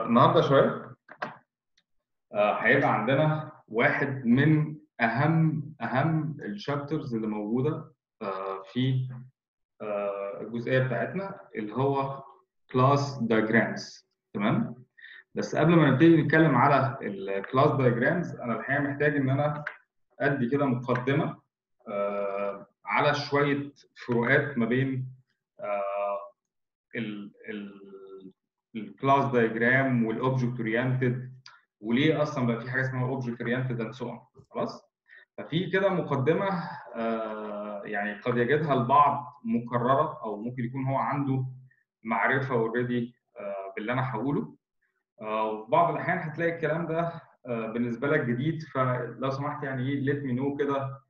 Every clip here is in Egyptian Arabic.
النهارده يا شباب آه، هيبقى عندنا واحد من اهم اهم الشابترز اللي موجوده آه، في آه، الجزئيه بتاعتنا اللي هو كلاس دايجرامز تمام بس قبل ما نبتدي نتكلم على الكلاس دايجرامز انا الحقيقه محتاج ان انا ادي كده مقدمه آه، على شويه فروقات ما بين الكلاس دايجرام والاوبجكت اورينتد وليه اصلا بقى في حاجه اسمها اوبجكت اورينتد اند سو خلاص ففي كده مقدمه آه، يعني قد يجدها البعض مكرره او ممكن يكون هو عنده معرفه اوريدي باللي انا هقوله آه، وفي بعض الاحيان هتلاقي الكلام ده آه، بالنسبه لك جديد فلو سمحت يعني ايه ليت مي نو كده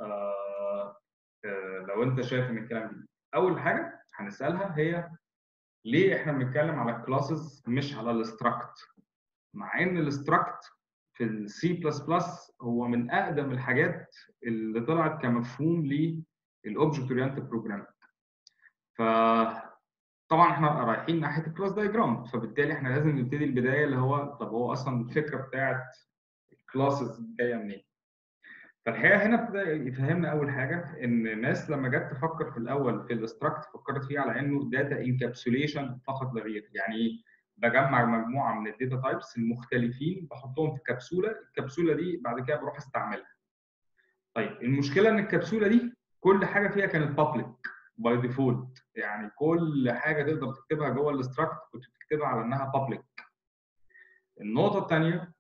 لو انت شايف ان الكلام جديد اول حاجه هنسالها هي ليه احنا بنتكلم على الكلاسز مش على الاستراكت مع ان الاستراكت في السي بلس بلس هو من اقدم الحاجات اللي طلعت كمفهوم للاوبجكت اورينتد بروجرامينج ف طبعا احنا رايحين ناحيه الكلاس دايجرام فبالتالي احنا لازم نبتدي البدايه اللي هو طب هو اصلا الفكره بتاعت الكلاسز جايه منين فالحقيقه هنا ابتدى يفهمنا اول حاجه ان الناس لما جت تفكر في الاول في الاستراكت فكرت فيه على انه داتا انكابسوليشن فقط لا غير يعني ايه بجمع مجموعه من الداتا تايبس المختلفين بحطهم في كبسوله الكبسوله دي بعد كده بروح استعملها طيب المشكله ان الكبسوله دي كل حاجه فيها كانت بابليك باي ديفولت يعني كل حاجه تقدر تكتبها جوه الاستراكت كنت بتكتبها على انها بابليك النقطه الثانيه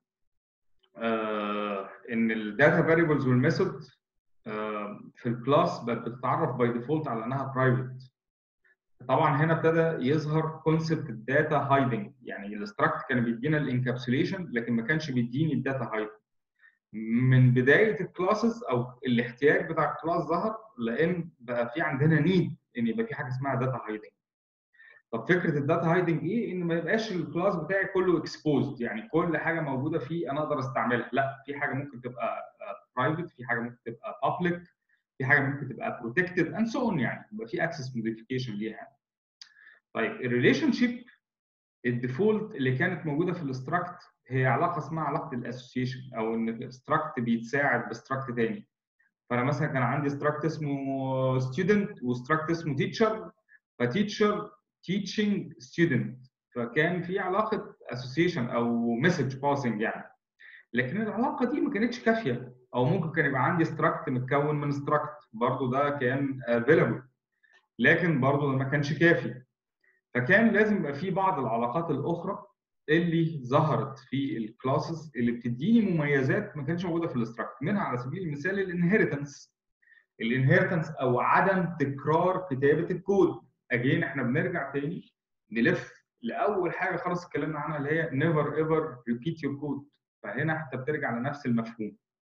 آه ان الداتا فاريبلز والميثود آه في الكلاس بقت بتتعرف باي ديفولت على انها برايفت طبعا هنا ابتدى يظهر كونسبت الداتا هايدنج يعني الاستراكت كان بيدينا الانكابسوليشن لكن ما كانش بيديني الداتا هايدنج من بدايه الكلاسز او الاحتياج بتاع الكلاس ظهر لان بقى في عندنا نيد ان يبقى في حاجه اسمها داتا هايدنج طب فكره الداتا هايدنج ايه ان ما يبقاش الكلاس بتاعي كله اكسبوزد يعني كل حاجه موجوده فيه انا اقدر استعملها لا في حاجه ممكن تبقى برايفت في حاجه ممكن تبقى بابليك في حاجه ممكن تبقى بروتكتد اند سو اون يعني يبقى في اكسس موديفيكيشن ليها يعني. طيب الريليشن شيب الديفولت اللي كانت موجوده في الاستراكت هي علاقه اسمها علاقه الاسوسيشن او ان الاستراكت بيتساعد باستراكت تاني فانا مثلا كان عندي استراكت اسمه ستودنت واستراكت اسمه تيتشر فتيتشر تيتشنج ستودنت فكان في علاقه اسوسيشن او مسج باسنج يعني لكن العلاقه دي ما كانتش كافيه او ممكن كان يبقى عندي استراكت متكون من استراكت برضو ده كان افيلبل لكن برضو ده ما كانش كافي فكان لازم يبقى في بعض العلاقات الاخرى اللي ظهرت في الكلاسز اللي بتديني مميزات ما كانتش موجوده في الاستراكت منها على سبيل المثال الانهيرتنس الانهيرتنس او عدم تكرار كتابه الكود اجين احنا بنرجع تاني نلف لاول حاجه خلاص اتكلمنا عنها اللي هي نيفر ايفر ريبيت يور كود فهنا حتى بترجع لنفس المفهوم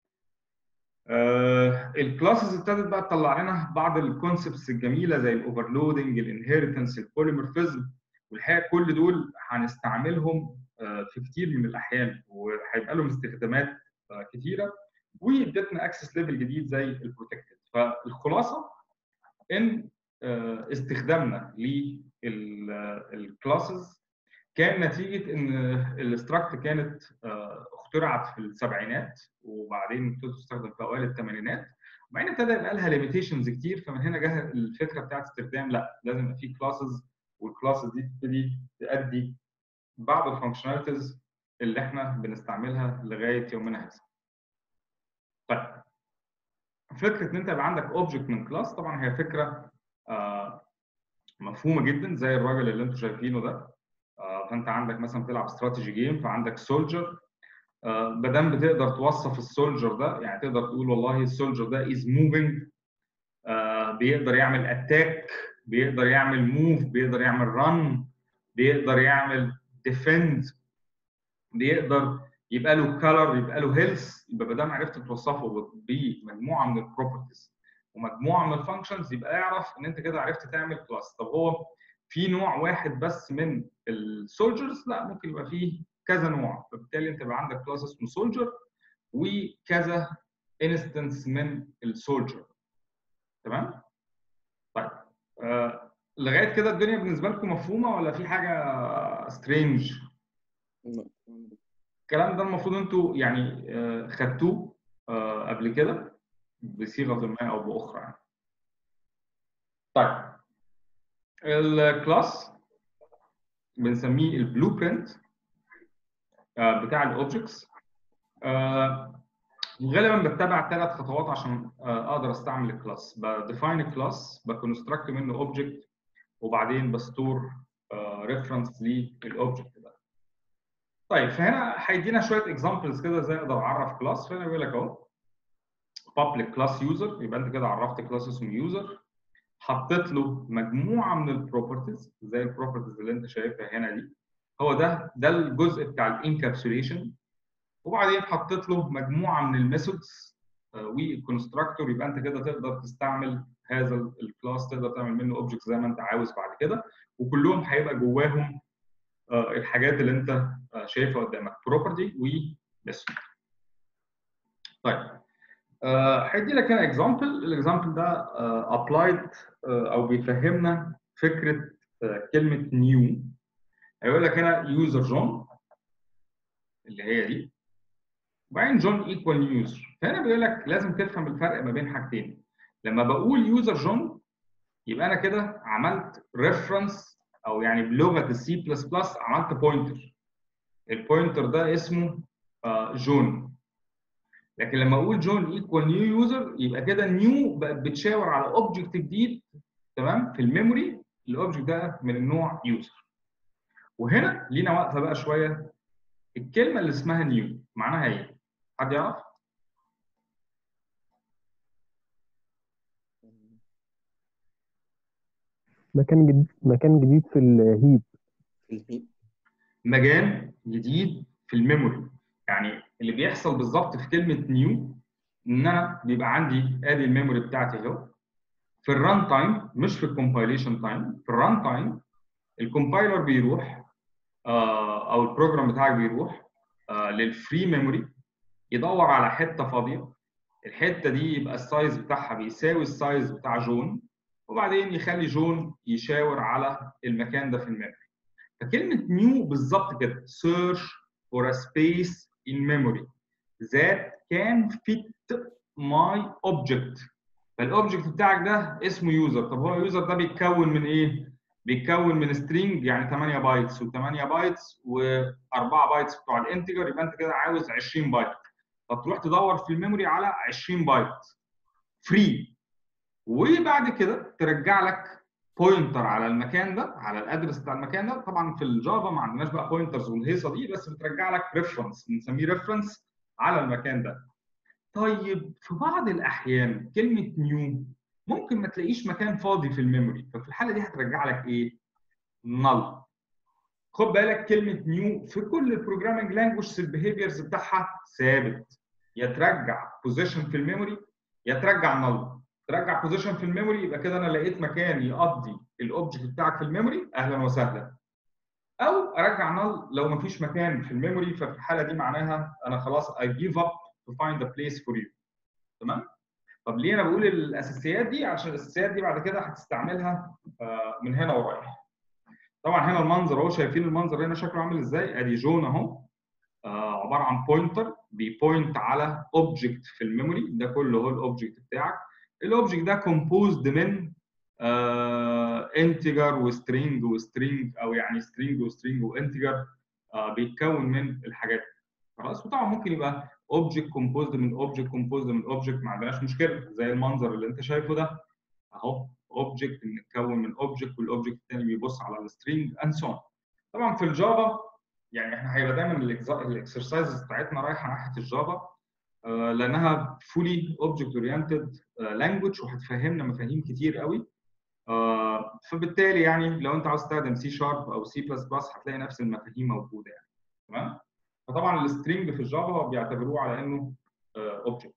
آه الكلاسز ابتدت بقى تطلع لنا بعض الكونسبتس الجميله زي الاوفرلودنج الانهيرتنس البوليمورفيزم والحقيقه كل دول هنستعملهم آه في كتير من الاحيان وهيبقى لهم استخدامات آه كتيره وادتنا اكسس ليفل جديد زي البروتكتد فالخلاصه ان استخدامنا للكلاسز كان نتيجه ان الاستراكت كانت اخترعت في السبعينات وبعدين ابتدت تستخدم في اوائل الثمانينات وبعدين ابتدى يبقى لها ليميتيشنز كتير فمن هنا جه الفكره بتاعت استخدام لا لازم يبقى في كلاسز والكلاسز دي تبتدي تؤدي بعض الفانكشناليتيز اللي احنا بنستعملها لغايه يومنا هذا. طيب فكره ان انت يبقى عندك اوبجكت من كلاس طبعا هي فكره آه مفهومه جدا زي الراجل اللي انتم شايفينه ده آه فانت عندك مثلا بتلعب استراتيجي جيم فعندك سولجر ما دام بتقدر توصف السولجر ده يعني تقدر تقول والله السولجر ده از موفينج بيقدر يعمل اتاك بيقدر يعمل موف بيقدر يعمل رن بيقدر يعمل ديفند بيقدر يبقى له كلر يبقى له هيلث يبقى ما دام عرفت توصفه بمجموعه من البروبرتيز ومجموعه من الفانكشنز يبقى اعرف ان انت كده عرفت تعمل كلاس طب هو في نوع واحد بس من السولجرز لا ممكن يبقى فيه كذا نوع فبالتالي انت بقى عندك كلاس اسمه سولجر وكذا انستنس من السولجر تمام طيب آه لغايه كده الدنيا بالنسبه لكم مفهومه ولا في حاجه سترينج الكلام ده المفروض انتوا يعني آه، خدتوه آه، قبل كده بصيغه ما او باخرى يعني. طيب الكلاس بنسميه البلو برنت بتاع الاوبجكتس غالبا بتبع ثلاث خطوات عشان آه، اقدر استعمل الكلاس بديفاين الكلاس بكونستراكت منه اوبجكت وبعدين بستور ريفرنس للاوبجكت ده طيب فهنا هيدينا شويه اكزامبلز كده ازاي اقدر اعرف كلاس فهنا بيقول لك اهو public class user يبقى انت كده عرفت كلاس اسمه يوزر حطيت له مجموعه من البروبرتيز زي البروبرتيز اللي انت شايفها هنا دي هو ده ده الجزء بتاع الانكابسوليشن وبعدين حطيت له مجموعه من الميثودز والكونستراكتور يبقى انت كده تقدر تستعمل هذا الكلاس تقدر تعمل منه اوبجكت زي ما انت عاوز بعد كده وكلهم هيبقى جواهم آه، الحاجات اللي انت آه، شايفها قدامك بروبرتي وميثود طيب آه، هيدي لك هنا اكزامبل الاكزامبل ده ابلايد او بيفهمنا فكره كلمه نيو هيقول لك هنا يوزر جون اللي هي دي وبعدين جون ايكوال يوزر فهنا بيقول لك لازم تفهم الفرق ما بين حاجتين لما بقول يوزر جون يبقى انا كده عملت ريفرنس او يعني بلغه السي بلس بلس عملت بوينتر البوينتر ده اسمه جون لكن لما اقول جون ايكوال نيو يوزر يبقى كده نيو بقت بتشاور على اوبجكت جديد تمام في الميموري الاوبجكت ده من النوع يوزر وهنا لينا وقفه بقى شويه الكلمه اللي اسمها نيو معناها ايه؟ حد يعرف؟ مكان جديد مكان جديد في الهيب الهيب مكان جديد في الميموري يعني اللي بيحصل بالظبط في كلمه نيو ان انا بيبقى عندي ادي الميموري بتاعتي اهو في الران تايم مش في الكومبايليشن تايم في الران تايم الكومبايلر بيروح آه، او البروجرام بتاعك بيروح آه، للفري ميموري يدور على حته فاضيه الحته دي يبقى السايز بتاعها بيساوي السايز بتاع جون وبعدين يخلي جون يشاور على المكان ده في الميموري فكلمه نيو بالظبط كده search for a space in memory that can fit my object فالاوبجكت بتاعك ده اسمه يوزر طب هو اليوزر ده بيتكون من ايه بيتكون من سترينج يعني 8 بايتس و8 بايتس و4 بايتس بتوع الانتجر يبقى انت كده عاوز 20 بايت فتروح تدور في الميموري على 20 بايت فري وبعد كده ترجع لك بوينتر على المكان ده على الادرس بتاع المكان ده طبعا في الجافا ما عندناش بقى بوينترز والهيصه دي بس بترجع لك ريفرنس بنسميه ريفرنس على المكان ده طيب في بعض الاحيان كلمه نيو ممكن ما تلاقيش مكان فاضي في الميموري ففي الحاله دي هترجع لك ايه نل خد بالك كلمه نيو في كل البروجرامنج لانجوج البيهيفيرز بتاعها ثابت يا ترجع بوزيشن في الميموري يا ترجع نل ترجع بوزيشن في الميموري يبقى كده انا لقيت مكان يقضي الاوبجكت بتاعك في الميموري اهلا وسهلا او ارجع نل لو ما فيش مكان في الميموري ففي الحاله دي معناها انا خلاص I give up to find a place for you تمام طب ليه انا بقول الاساسيات دي عشان الاساسيات دي بعد كده هتستعملها آه، من هنا ورايح طبعا هنا المنظر اهو شايفين المنظر هنا شكله عامل ازاي ادي جون اهو آه، عباره عن بوينتر بيبوينت على اوبجكت في الميموري ده كله هو الاوبجكت بتاعك الاوبجكت ده كومبوزد من انتجر وسترينج وسترينج او يعني سترينج وسترينج وانتجر بيتكون من الحاجات دي خلاص وطبعا ممكن يبقى اوبجكت كومبوزد من اوبجكت كومبوزد من اوبجكت ما عندناش مشكله زي المنظر اللي انت شايفه ده اهو اوبجكت متكون من اوبجكت والاوبجكت الثاني بيبص على السترينج اند سو طبعا في الجافا يعني احنا هيبقى دايما الاكسرسايزز بتاعتنا رايحه ناحيه الجافا آه، لانها فولي اوبجكت اورينتد لانجوج وهتفهمنا مفاهيم كتير قوي آه، فبالتالي يعني لو انت عاوز تستخدم سي شارب او سي بلس بلس هتلاقي نفس المفاهيم موجوده يعني تمام فطبعا السترينج في الجافا بيعتبروه على انه اوبجكت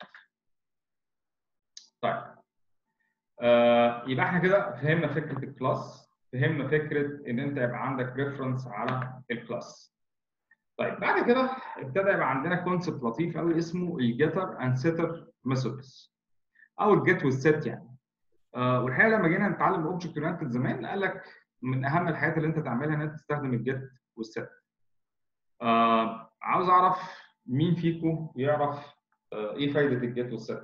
طيب آه، يبقى احنا كده فهمنا فكره الكلاس فهمنا فكره ان انت يبقى عندك ريفرنس على الكلاس طيب بعد كده ابتدى يبقى عندنا كونسبت لطيف قوي اسمه الجيتر اند سيتر ميثودز او الجيت والسيت يعني آه والحقيقه لما جينا نتعلم الاوبجكت اورينتد زمان قال لك من اهم الحاجات اللي انت تعملها ان انت تستخدم الجيت والسيت آه عاوز اعرف مين فيكم يعرف آه ايه فايده الجيت والست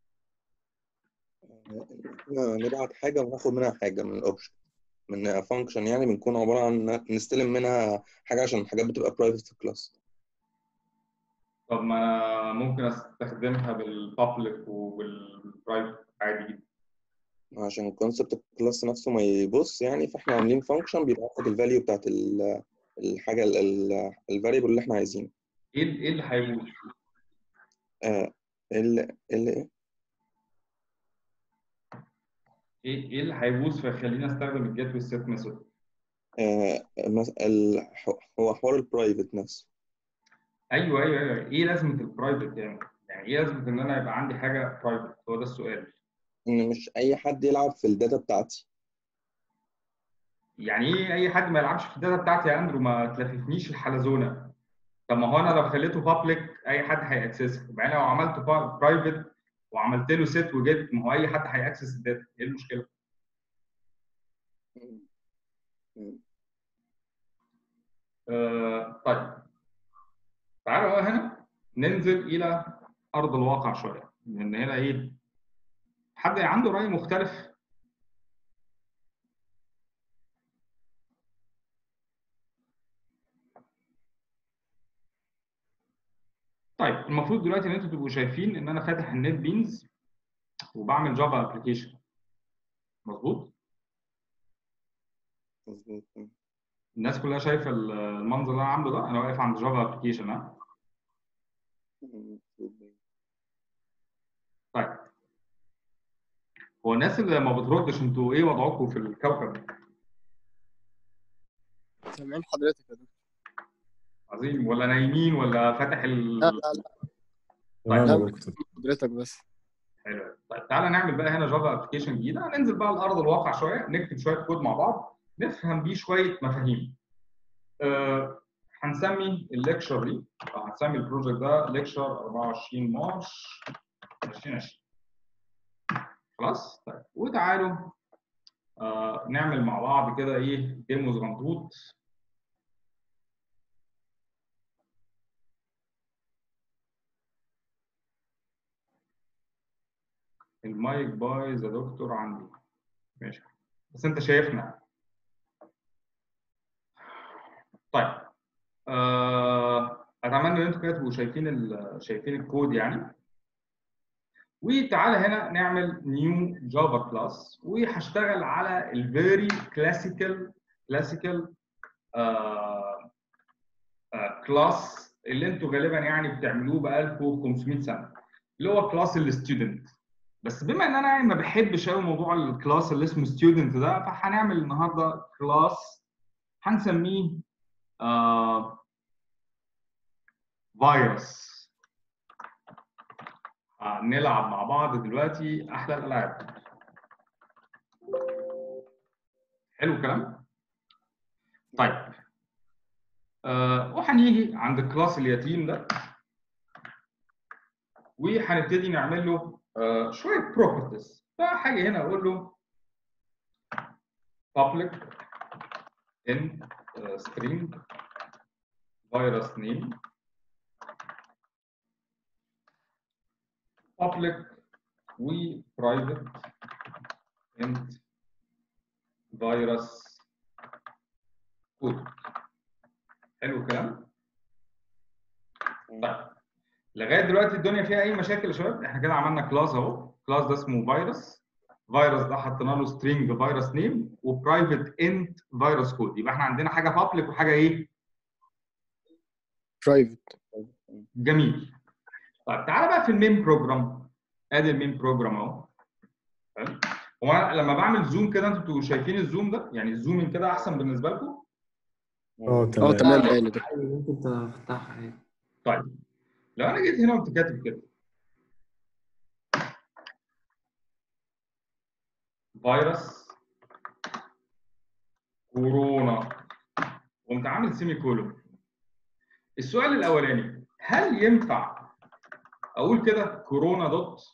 إحنا نبعت حاجة وناخد منها حاجة من الأوبشن من فانكشن يعني بنكون عبارة عن نستلم منها حاجة عشان الحاجات بتبقى برايفت في الكلاس طب ما انا ممكن استخدمها بالبابليك وبالبرايفت عادي جدا عشان كونسبت الكلاس نفسه ما يبص يعني فاحنا عاملين فانكشن بيبعت لك الفاليو بتاعت ال- الحاجة الفاريبل اللي احنا عايزينه ايه ال- ايه اللي هيبوظ؟ آه، ال ال إيه؟ ايه ايه اللي هيبوظ فيخليني استخدم الجيت والست ميثود؟ آه، مس- ال- هو حوار البرايفت نفسه ايوه ايوه ايوه ايه لازمه البرايفت يعني؟ يعني ايه لازمه ان انا يبقى عندي حاجه برايفت؟ هو ده السؤال. ان مش اي حد يلعب في الداتا بتاعتي يعني ايه اي حد ما يلعبش في الداتا بتاعتي يا اندرو ما تلففنيش الحلزونه طب ما هو انا لو خليته بابليك اي حد هيأكسسه وبعدين لو عملته برايفت وعملت له سيت وجيت ما هو اي حد هيأكسس الداتا ايه المشكله؟ آه طيب تعالوا بقى هنا ننزل الى ارض الواقع شويه لان هنا ايه حد عنده راي مختلف طيب المفروض دلوقتي ان انتوا تبقوا شايفين ان انا فاتح النت بينز وبعمل جافا ابلكيشن مظبوط مظبوط الناس كلها شايفه المنظر اللي انا عامله ده انا واقف عند جافا ابلكيشن ها طيب هو الناس اللي ما بتردش انتوا ايه وضعكم في الكوكب سامعين حضرتك يا دكتور عظيم ولا نايمين ولا فاتح ال لا لا لا طيب لا دكتور حضرتك بس حلو طيب تعالى نعمل بقى هنا جافا ابلكيشن جديده ننزل بقى لارض الواقع شويه نكتب شويه كود مع بعض نفهم بيه شويه مفاهيم أه هنسمي الليكشر دي أو هنسمي البروجكت ده ليكشر 24 مارش 2020 خلاص طيب وتعالوا آه نعمل مع بعض كده ايه ديمو صغنطوط المايك بايظ يا دكتور عندي ماشي بس انت شايفنا طيب آه اتمنى ان انتوا كده تبقوا شايفين ال- شايفين الكود يعني وتعالى هنا نعمل نيو جافا كلاس وهشتغل على الفيري كلاسيكال كلاسيكال كلاس اللي انتوا غالبا يعني بتعملوه بقالكم 500 سنه اللي هو كلاس الستودنت بس بما ان انا يعني ما بحبش قوي موضوع الكلاس اللي اسمه ستودنت ده فهنعمل النهارده كلاس هنسميه آه فيروس آه نلعب مع بعض دلوقتي احلى الالعاب حلو الكلام طيب آه وهنيجي عند الكلاس اليتيم ده وهنبتدي نعمل له آه شويه بروبرتيز فحاجه هنا اقول له public in uh, string virus name public و private int virus code حلو الكلام؟ طيب لغايه دلوقتي الدنيا فيها اي مشاكل يا شباب احنا كده عملنا كلاس اهو كلاس ده اسمه فيروس فيروس ده حطينا له سترينج فيروس نيم وبرايفت انت فيروس كود يبقى احنا عندنا حاجه بابليك وحاجه ايه؟ برايفت جميل طيب تعالى بقى في المين بروجرام ادي المين بروجرام اهو حلو؟ هو انا لما بعمل زوم كده انتوا بتبقوا شايفين الزوم ده يعني الزومين كده احسن بالنسبه لكم اه اه تمام تمام باين يا دكتور ممكن تفتحها عادي طيب لو انا جيت هنا وقمت كاتب كده فيروس كورونا وقمت عامل سيمي كولون السؤال الاولاني هل ينفع اقول كده كورونا دوت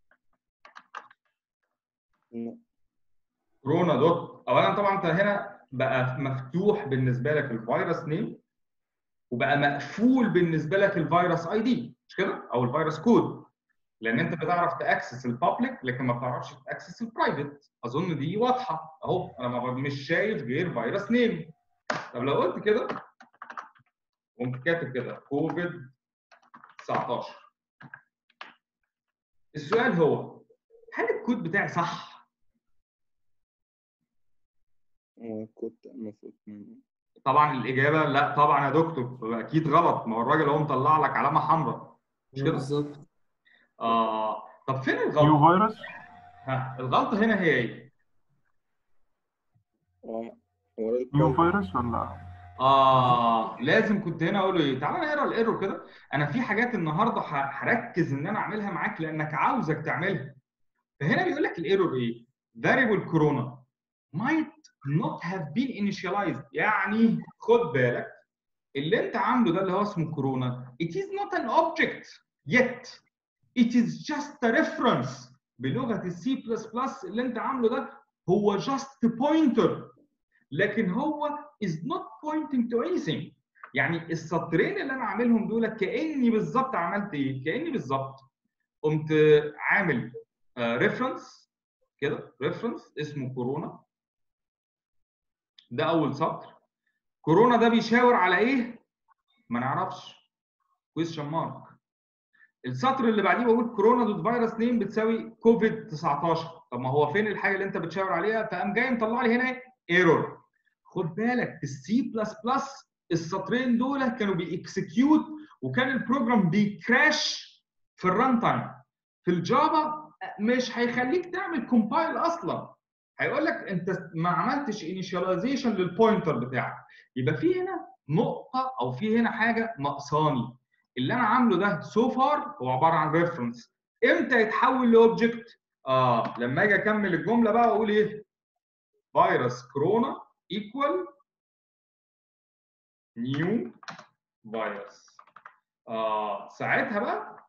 كورونا دوت اولا طبعا انت هنا بقى مفتوح بالنسبه لك الفيروس نيم وبقى مقفول بالنسبه لك الفيروس اي دي مش كده او الفيروس كود لان انت بتعرف تاكسس البابليك لكن ما بتعرفش تاكسس البرايفت اظن دي واضحه اهو انا ما- مش شايف غير فيروس نيم طب لو قلت كده قمت كاتب كده كوفيد 19 السؤال هو هل الكود بتاعي صح؟ هو كنت المفروض م- طبعا الاجابه لا طبعا يا دكتور اكيد غلط ما هو الراجل هو مطلع لك علامه حمراء مش كده؟ بالظبط اه طب فين نيو الغلطه؟ فيروس ها الغلطه هنا هي ايه؟ اه ورا نيو الكود فيروس ولا اه لازم كنت هنا اقول له ايه؟ تعالى نقرا الايرور كده انا في حاجات النهارده ه- هركز ان انا اعملها معاك لانك عاوزك تعملها فهنا بيقول لك الايرور ايه؟ variable corona might not have been initialized يعني خد بالك اللي انت عامله ده اللي هو اسمه كورونا it is not an object yet it is just a reference بلغه السي بلس بلس اللي انت عامله ده هو just pointer لكن هو is not pointing to anything يعني السطرين اللي انا عاملهم دول كاني بالظبط عملت ايه؟ كاني بالظبط قمت عامل ريفرنس كده ريفرنس اسمه كورونا ده اول سطر كورونا ده بيشاور على ايه؟ ما نعرفش كويشن مارك السطر اللي بعديه بقول كورونا دوت فيروس نيم بتساوي كوفيد 19 طب ما هو فين الحاجه اللي انت بتشاور عليها فقام جاي مطلع لي هنا ايرور خد بالك في السي بلس بلس السطرين دول كانوا بيكسكيوت وكان البروجرام بيكراش في الران تايم في الجافا مش هيخليك تعمل كومبايل اصلا هيقول لك انت ما عملتش انيشاليزيشن للبوينتر بتاعك يبقى في هنا نقطه او في هنا حاجه ناقصاني اللي انا عامله ده سو فار هو عباره عن ريفرنس امتى يتحول لاوبجكت اه لما اجي اكمل الجمله بقى واقول ايه فيروس كورونا ايكوال نيو فيروس اه ساعتها بقى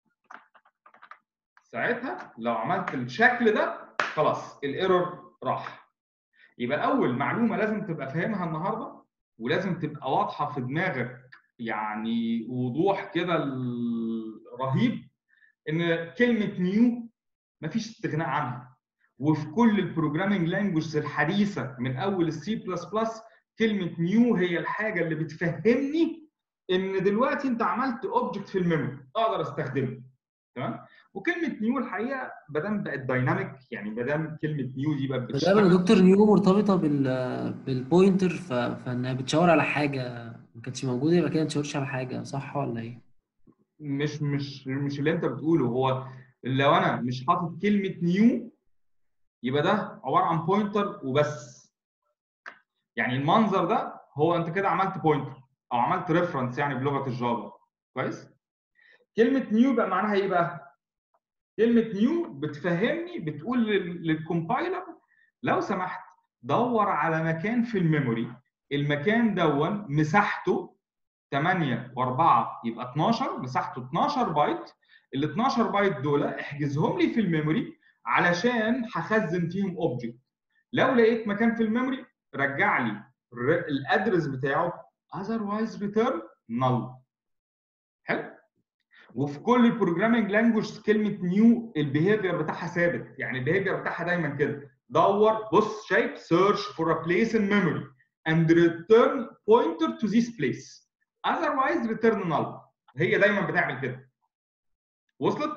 ساعتها لو عملت الشكل ده خلاص الايرور راح يبقى اول معلومه لازم تبقى فاهمها النهارده ولازم تبقى واضحه في دماغك يعني وضوح كده ال- رهيب ان كلمه نيو مفيش استغناء عنها وفي كل البروجرامينج لانجوجز الحديثه من اول السي بلس بلس كلمه نيو هي الحاجه اللي بتفهمني ان دلوقتي انت عملت اوبجكت في الميموري اقدر استخدمه تمام وكلمه نيو الحقيقه ما دام بقت دايناميك يعني ما دام كلمه نيو دي بقت دايما بتشتغل يا دكتور نيو مرتبطه بال بالبوينتر ف... فانها بتشاور على حاجه ما كانتش موجوده يبقى كده ما تشاورش على حاجه صح ولا ايه؟ مش مش مش اللي انت بتقوله هو لو انا مش حاطط كلمه نيو يبقى ده عباره عن بوينتر وبس يعني المنظر ده هو انت كده عملت بوينتر او عملت ريفرنس يعني بلغه الجافا كويس كلمه نيو بقى معناها ايه بقى كلمه نيو بتفهمني بتقول لل- للكومبايلر لو سمحت دور على مكان في الميموري المكان دون مساحته 8 و4 يبقى 12 مساحته 12 بايت ال 12 بايت دول احجزهم لي في الميموري علشان هخزن فيهم اوبجكت لو لقيت مكان في الميموري رجع لي الر- الادرس بتاعه otherwise return null حلو وفي كل البروجرامينج لانجوج كلمه نيو البيهيفير بتاعها ثابت يعني البيهيفير بتاعها دايما كده دور بص شايف search for a place in memory and return pointer to this place otherwise return null هي دايما بتعمل كده وصلت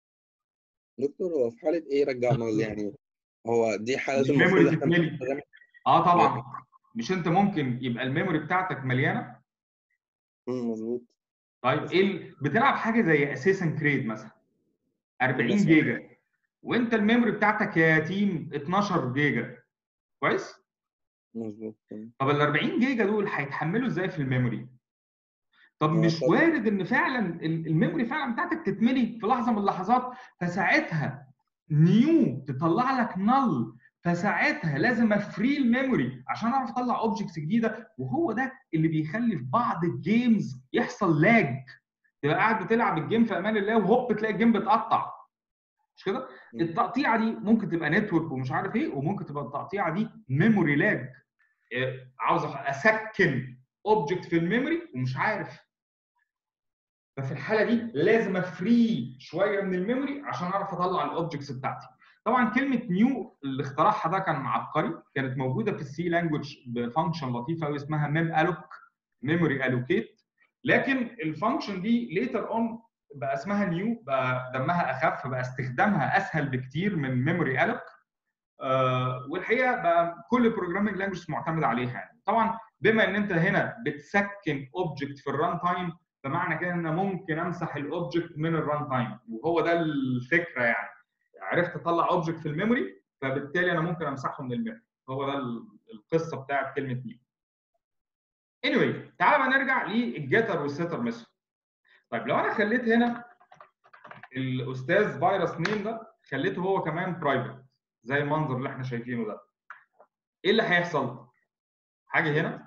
دكتور هو في حالة إيه رجع نل يعني هو دي حالة الميموري المفروض إحنا تتملي. بنستخدمها اه طبعا مش انت ممكن يبقى الميموري بتاعتك مليانه مم، مظبوط طيب ايه ال- بتلعب حاجه زي اساسن كريد مثلا 40 مثلاً. جيجا وانت الميموري بتاعتك يا تيم 12 جيجا كويس مظبوط تمام. طب ال 40 جيجا دول هيتحملوا ازاي في الميموري طب آه، مش طبعاً. وارد ان فعلا ال- الميموري فعلا بتاعتك تتملي في لحظه من اللحظات فساعتها نيو تطلع لك نل فساعتها لازم افري الميموري عشان اعرف اطلع اوبجكتس جديده وهو ده اللي بيخلي في بعض الجيمز يحصل لاج تبقى قاعد بتلعب الجيم في امان الله وهوب تلاقي الجيم بتقطع مش كده؟ مم. التقطيعه دي ممكن تبقى نتورك ومش عارف ايه وممكن تبقى التقطيعه دي ميموري لاج عاوز اسكن اوبجكت في الميموري ومش عارف ففي الحاله دي لازم افري شويه من الميموري عشان اعرف اطلع الاوبجكتس بتاعتي طبعا كلمه نيو اللي اخترعها ده كان عبقري كانت موجوده في السي لانجوج بفانكشن لطيفه قوي اسمها ميم الوك ميموري الوكيت لكن الفانكشن دي ليتر اون بقى اسمها نيو بقى دمها اخف بقى استخدامها اسهل بكتير من ميموري الوك آه والحقيقه بقى كل البروجرامينج لانجوج معتمد عليها يعني طبعا بما ان انت هنا بتسكن اوبجكت في الران تايم فمعنى كده ان ممكن امسح الاوبجكت من الران تايم وهو ده الفكره يعني عرفت اطلع اوبجكت في الميموري فبالتالي انا ممكن امسحه من الميموري هو ده القصه بتاعت كلمه دي anyway تعال بقى نرجع للجيتر والسيتر ميثود طيب لو انا خليت هنا الاستاذ فيروس نيم ده خليته هو كمان برايفت زي المنظر اللي احنا شايفينه ده ايه اللي هيحصل حاجه هنا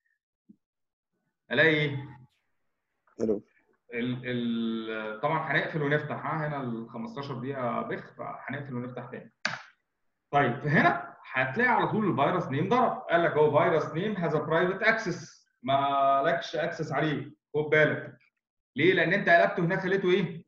الاقي ايه حلو ال ال طبعا هنقفل ونفتح ها هنا ال 15 دقيقه بخ فهنقفل ونفتح تاني طيب فهنا هتلاقي على طول الفيروس نيم ضرب قال لك هو فيروس نيم هاز برايفت اكسس ما لكش اكسس عليه خد بالك ليه؟ لان انت قلبته هناك خليته ايه؟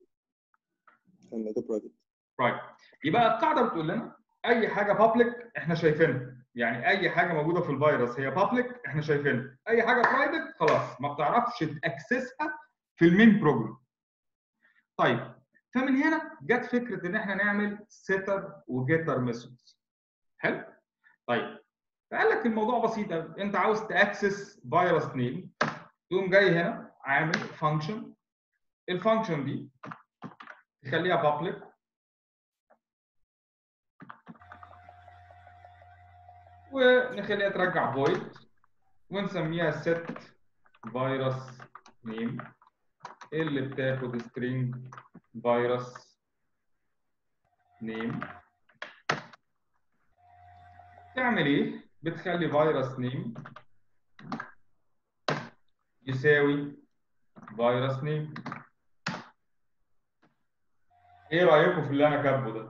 خليته برايفت برايفت يبقى القاعده بتقول لنا اي حاجه بابليك احنا شايفينها يعني اي حاجه موجوده في الفيروس هي بابليك احنا شايفينها اي حاجه برايفت خلاص ما بتعرفش تاكسسها في المين بروجرام طيب فمن هنا جت فكره ان احنا نعمل سيتر وجيتر ميثودز حلو طيب فقال لك الموضوع بسيط قوي انت عاوز تاكسس فيروس نيم تقوم جاي هنا عامل فانكشن الفانكشن دي تخليها بابليك ونخليها ترجع فويد ونسميها set فيروس نيم اللي بتاخد string فيروس نيم تعمل ايه؟ بتخلي فيروس نيم يساوي فيروس نيم ايه رايكم في اللي انا كاتبه ده؟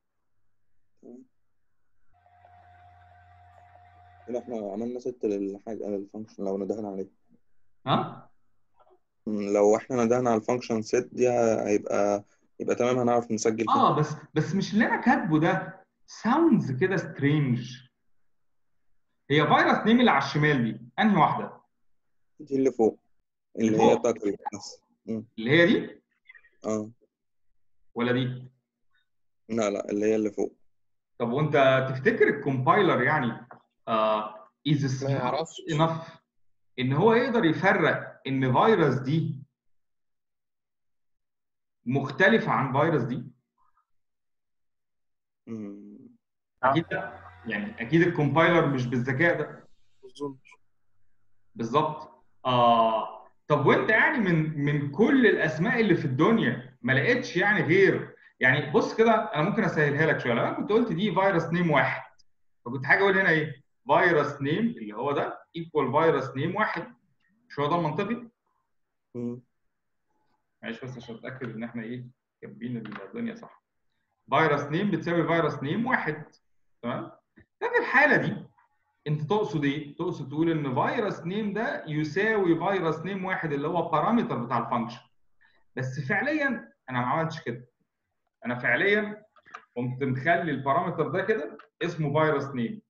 كده احنا عملنا ست للحاجة للفانكشن لو ندهنا عليه ها؟ مم، لو احنا ندهنا على الفانكشن ست دي هيبقى يبقى تمام هنعرف نسجل فيها اه بس بس مش اللي انا كاتبه ده ساوندز كده سترينج هي فيروس نيم اللي على الشمال دي انهي واحده؟ دي اللي فوق اللي اللي هي فوق. تقريبا بس مم. اللي هي دي اه ولا دي؟ لا لا اللي هي اللي فوق طب وانت تفتكر الكومبايلر يعني آه از ما يعرفش انف ان هو يقدر يفرق ان فيروس دي مختلفه عن فيروس دي؟ مم. اكيد لا يعني اكيد الكومبايلر مش بالذكاء ده ما اظنش بالظبط اه طب وانت يعني من من كل الاسماء اللي في الدنيا ما لقيتش يعني غير يعني بص كده انا ممكن اسهلها لك شويه لو انا كنت قلت دي فيروس نيم واحد فكنت حاجه اقول هنا ايه فيروس نيم اللي هو ده ايكوال فيروس نيم واحد مش هو ده المنطقي مم. معلش بس عشان اتاكد ان احنا ايه كاتبين الدنيا صح فيروس نيم بتساوي فيروس نيم واحد تمام ففي الحاله دي انت تقصد ايه؟ تقصد تقول ان فيروس نيم ده يساوي فيروس نيم واحد اللي هو بارامتر بتاع الفانكشن بس فعليا انا ما عملتش كده انا فعليا قمت مخلي البارامتر ده كده اسمه فيروس نيم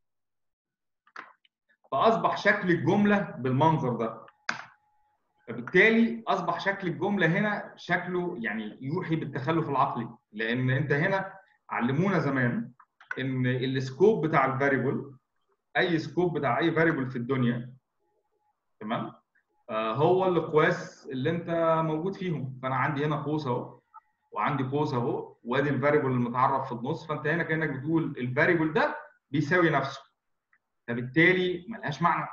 فاصبح شكل الجمله بالمنظر ده فبالتالي اصبح شكل الجمله هنا شكله يعني يوحي بالتخلف العقلي لان انت هنا علمونا زمان ان السكوب بتاع الفاريبل اي سكوب بتاع اي فاريبل في الدنيا تمام آه هو الاقواس اللي انت موجود فيهم فانا عندي هنا قوس اهو وعندي قوس اهو وادي الفاريبل المتعرف في النص فانت هنا كانك بتقول الفاريبل ده بيساوي نفسه فبالتالي ملهاش معنى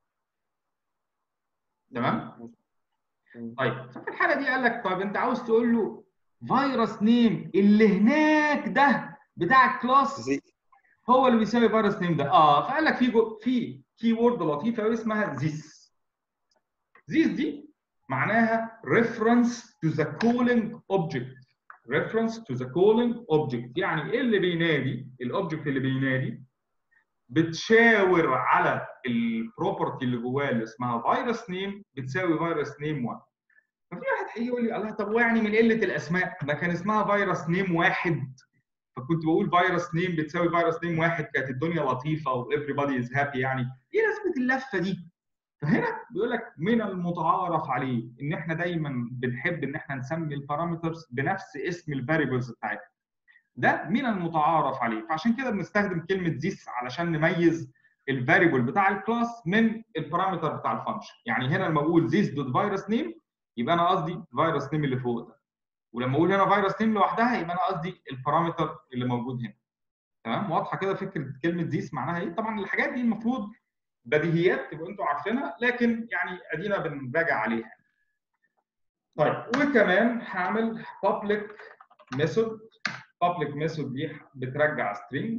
تمام مم. طيب في الحاله دي قال لك طيب انت عاوز تقول له فيروس نيم اللي هناك ده بتاع الكلاس زي هو اللي بيساوي فيروس نيم ده اه فقال لك في جو في كي وورد لطيفه قوي اسمها زيس زيس دي معناها reference to the calling object reference to the calling object يعني ايه اللي بينادي الاوبجكت اللي بينادي بتشاور على البروبرتي اللي جواه اللي اسمها فيروس نيم بتساوي فيروس نيم 1 ففي واحد هيجي يقول لي الله طب ويعني من قله الاسماء ما كان اسمها فيروس نيم واحد فكنت بقول فيروس نيم بتساوي فيروس نيم واحد كانت الدنيا لطيفه وافري از هابي يعني ايه لازمه اللفه دي؟ فهنا بيقول لك من المتعارف عليه ان احنا دايما بنحب ان احنا نسمي البارامترز بنفس اسم الفاريبلز بتاعتها. ده من المتعارف عليه فعشان كده بنستخدم كلمه ذيس علشان نميز الفاريبل بتاع الكلاس من البارامتر بتاع الفانكشن يعني هنا لما بقول ذيس دوت فيروس نيم يبقى انا قصدي فيروس نيم اللي فوق ده ولما اقول هنا فيروس نيم لوحدها يبقى انا قصدي البارامتر اللي موجود هنا تمام واضحه كده فكره كلمه ذيس معناها ايه طبعا الحاجات دي المفروض بديهيات تبقوا انتوا عارفينها لكن يعني ادينا بنراجع عليها طيب وكمان هعمل public method public method دي بترجع string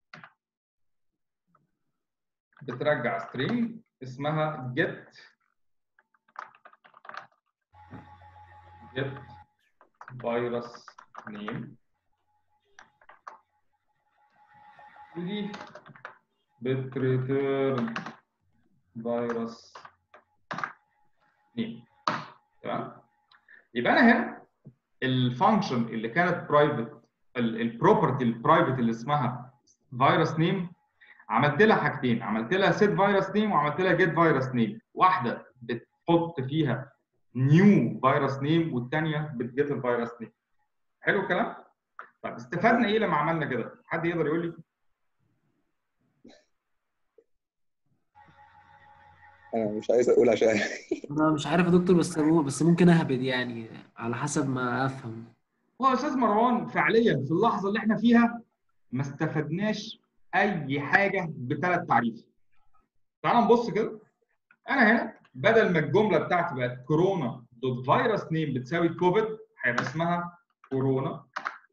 بترجع string اسمها get get virus name ودي بتريتيرن فيروس نيم تمام يبقى انا هنا الفانكشن اللي كانت برايفت البروبرتي البرايفت اللي اسمها فيروس نيم عملت لها حاجتين عملت لها سيت فيروس نيم وعملت لها جيت فيروس نيم واحده بتحط فيها نيو فيروس نيم والثانيه بتجيت الفيروس نيم حلو الكلام طيب استفدنا ايه لما عملنا كده حد يقدر يقول لي انا مش عايز اقول عشان انا مش عارف يا دكتور بس بس ممكن اهبد يعني على حسب ما افهم هو يا استاذ مروان فعليا في اللحظه اللي احنا فيها ما استفدناش اي حاجه بثلاث تعريف تعال نبص كده انا هنا بدل ما الجمله بتاعتي بقت كورونا دوت فيروس نيم بتساوي كوفيد هيبقى اسمها كورونا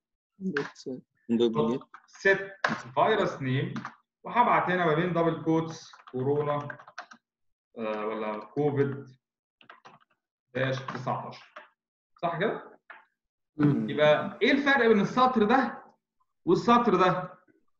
دوت ست فيروس نيم وهبعت هنا ما بين دبل كوتس كورونا آه ولا كوفيد داش 19 صح كده؟ مم. يبقى ايه الفرق بين السطر ده والسطر ده؟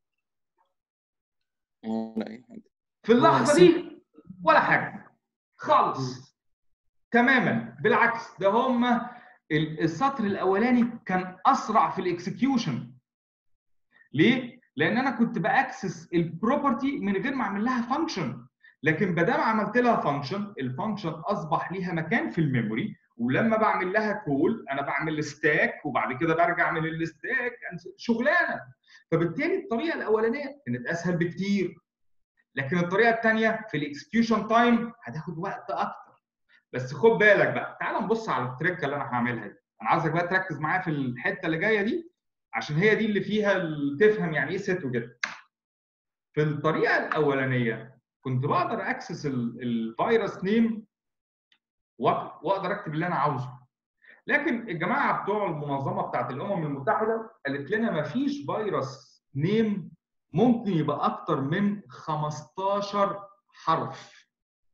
ولا اي حاجه في اللحظه بس- دي ولا حاجه خالص تماما بالعكس ده هم ال- السطر الاولاني كان اسرع في الاكسكيوشن ليه؟ لان انا كنت باكسس البروبرتي من غير ما اعمل لها فانكشن لكن ما دام عملت لها فانكشن الفانكشن اصبح ليها مكان في الميموري ولما بعمل لها كول انا بعمل ستاك وبعد كده برجع من الستاك شغلانه فبالتالي الطريقه الاولانيه كانت اسهل بكتير لكن الطريقه الثانيه في الاكسكيوشن تايم هتاخد وقت اكتر بس خد بالك بقى تعال نبص على التريكه اللي انا هعملها دي انا عايزك بقى تركز معايا في الحته اللي جايه دي عشان هي دي اللي فيها ال- تفهم يعني ايه ست وجيت في الطريقه الاولانيه كنت بقدر اكسس ال- الفيروس نيم وأ- واقدر اكتب اللي انا عاوزه لكن الجماعه بتوع المنظمه بتاعت الامم المتحده قالت لنا ما فيش فيروس نيم ممكن يبقى اكتر من 15 حرف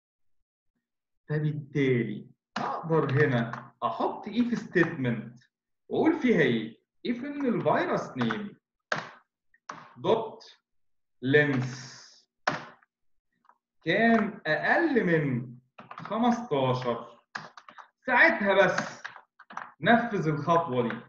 فبالتالي اقدر هنا احط ايف ستيتمنت واقول فيها ايه ايف ان الفيروس نيم دوت لينس كان اقل من 15 ساعتها بس نفذ الخطوه دي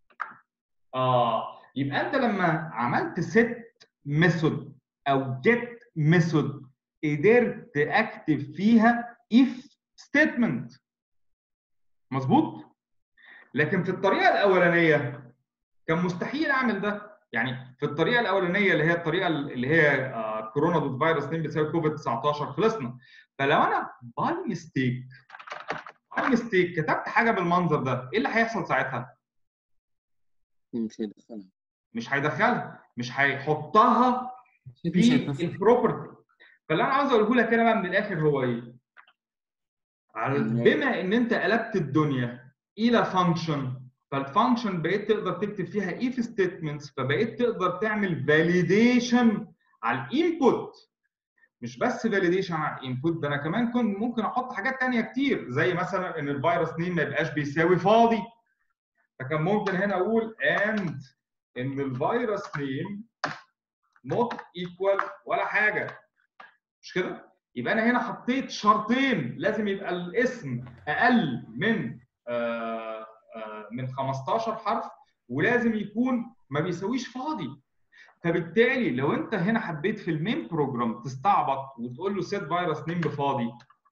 اه يبقى انت لما عملت ست ميثود او جيت ميثود قدرت اكتب فيها if ستيتمنت مظبوط لكن في الطريقه الاولانيه كان مستحيل اعمل ده يعني في الطريقه الاولانيه اللي هي الطريقه اللي هي آه، كورونا دوت فيروس 2 بتساوي كوفيد 19 خلصنا فلو انا باي ميستيك باي ميستيك كتبت حاجه بالمنظر ده ايه اللي هيحصل ساعتها؟ مش هيدخلها مش هيدخلها مش هيحطها مش في هيتنفذ. البروبرتي فاللي انا عاوز اقوله لك هنا بقى من الاخر هو ايه؟ على- بما ان انت قلبت الدنيا الى فانكشن فالفانكشن بقيت تقدر تكتب فيها if statements فبقيت تقدر تعمل validation على الانبوت مش بس validation على الانبوت ده انا كمان كنت ممكن احط حاجات تانية كتير زي مثلا ان الفيروس نيم ما يبقاش بيساوي فاضي فكان ممكن هنا اقول and ان الفيروس نيم نوت ايكوال ولا حاجه مش كده يبقى انا هنا حطيت شرطين لازم يبقى الاسم اقل من آه آه من 15 حرف ولازم يكون ما بيساويش فاضي فبالتالي لو انت هنا حبيت في المين بروجرام تستعبط وتقول له سيت فيروس نيم بفاضي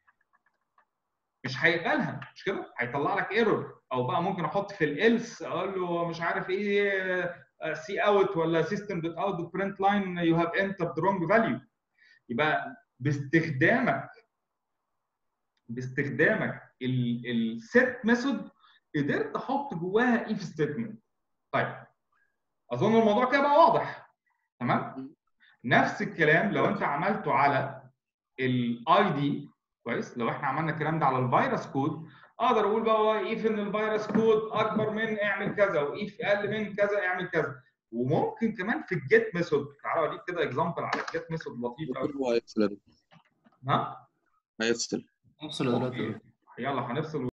مش هيقبلها مش كده هيطلع لك ايرور او بقى ممكن احط في الالس اقول له مش عارف ايه سي اوت ولا سيستم دوت اوت دوت برنت لاين يو هاف انترد رونج فاليو يبقى باستخدامك باستخدامك السيت ميثود قدرت احط جواها اف ستيتمنت طيب اظن الموضوع كده بقى واضح تمام نفس الكلام لو انت عملته على الاي دي كويس لو احنا عملنا الكلام ده على الفيروس كود اقدر اقول بقى هو ايف ان الفيروس كود اكبر من اعمل كذا وايف اقل من كذا اعمل كذا وممكن كمان في الجيت ميثود تعالوا اوريك كده اكزامبل على الجيت ميثود لطيف قوي هو هيفصل ها هيفصل افصل دلوقتي أوكي. يلا هنفصل